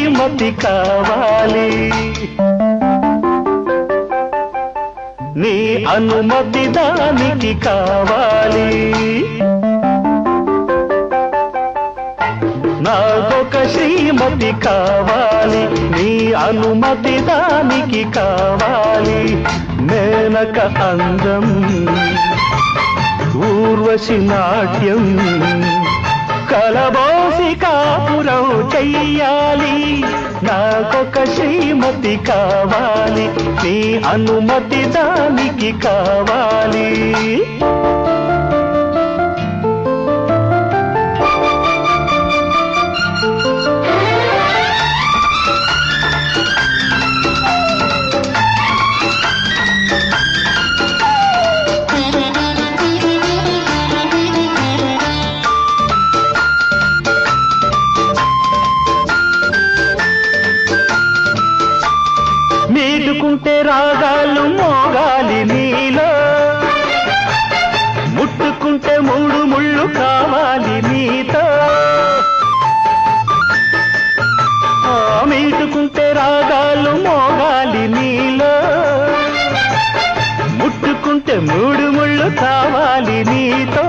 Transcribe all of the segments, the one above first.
శ్రీమతి కావాలి నీ అనుమతి దానికి కావాలి నాకొక శ్రీమతి కావాలి నీ అనుమతి దానికి కావాలి మేనక అందం ఊర్వశి నాట్యం కలబోసి కాపురం చెయ్యాలి నాకొక శ్రీమతి కావాలి నీ అనుమతి దానికి కావాలి మీటుకుంటే రాగాలు మోగాలి నీలో ముట్టుకుంటే మూడు ముళ్ళు కావాలి నీతో ఆ, మీటుకుంటే రాగాలు మోగాలి నీలో ముట్టుకుంటే మూడు ముళ్ళు కావాలి నీతో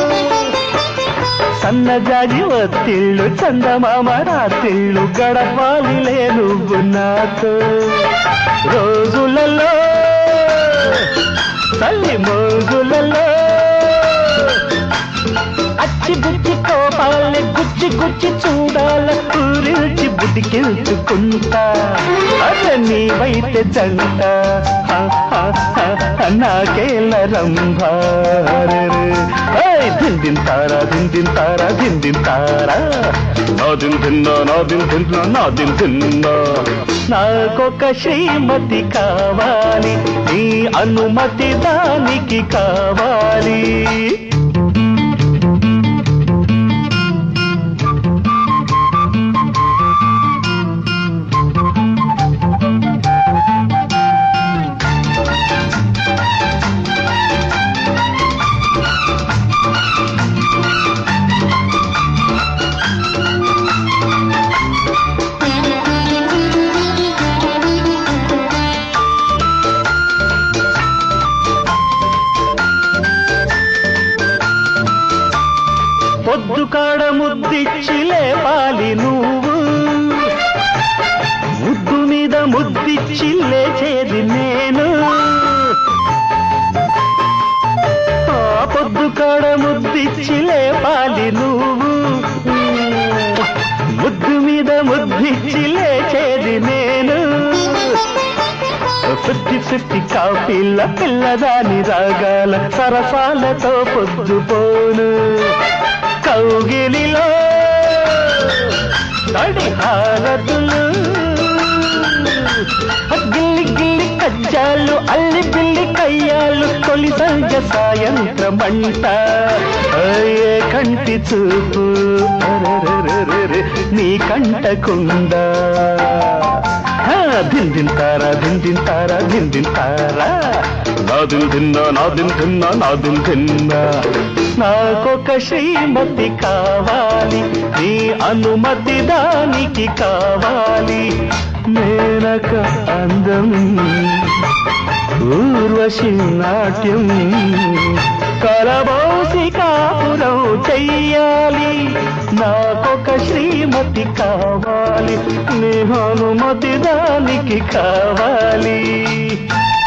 సన్నజాజి ఒత్తిళ్ళు చందమామ రాత్రిళ్ళు గడపాలిలే నువ్వు నాతో రోజులలో తల్లి మోజులలో అచ్చి బుచ్చి కోపాలే గుచ్చి గుచ్చి చూడాల ఊరిల్చి బుద్ధికెళ్తుకుంటా అదే నీవైతే జంట హ, హ, హ, నాకేల రంభారు దిందింతారా దిందింతారా దిందింతారా నా దిన్ తిన్నా నా దిన్ తిన్నా నా దిన్ తిన్నా నాకొక శ్రీమతి కావాలి నీ అనుమతి దానికి కావాలి పొద్దు కాడ ముద్దిచ్చి లేపాలి నువ్వు ముద్దు మీద ముద్దిచ్చి లేచేది నేను ఆ పొద్దు కాడ ముద్దిచ్చి లేపాలి నువ్వు ముద్దు మీద ముద్దిచ్చి లేచేది నేను సుత్తి సుత్తి కాపిల్ల పిల్లదాని రాగాల సరసాలతో పొద్దుపోను కౌగిలిలో తడి హారతులు గిల్లి గిల్లి కజ్జాలు అల్లి బిల్లి కయ్యాలు తొలి సంజ సాయంత్రమంట ఏ కంటి చూపు అరెరెరెరెరె, నీ కంటకుండా ఆ, దిందింతారా దిందింతారా దిందింతారా నాదిన్ తిన్నా నాదిన్ తిన్నా నాదిన్ తిన్నా నాకొక శ్రీమతి కావాలి నీ అనుమతి దానికి కావాలి మేనక అందం ఊర్వశి నాట్యం కలబోసి కాపురం చెయ్యాలి నాకొక శ్రీమతి కావాలి నీ అనుమతి దానికి కావాలి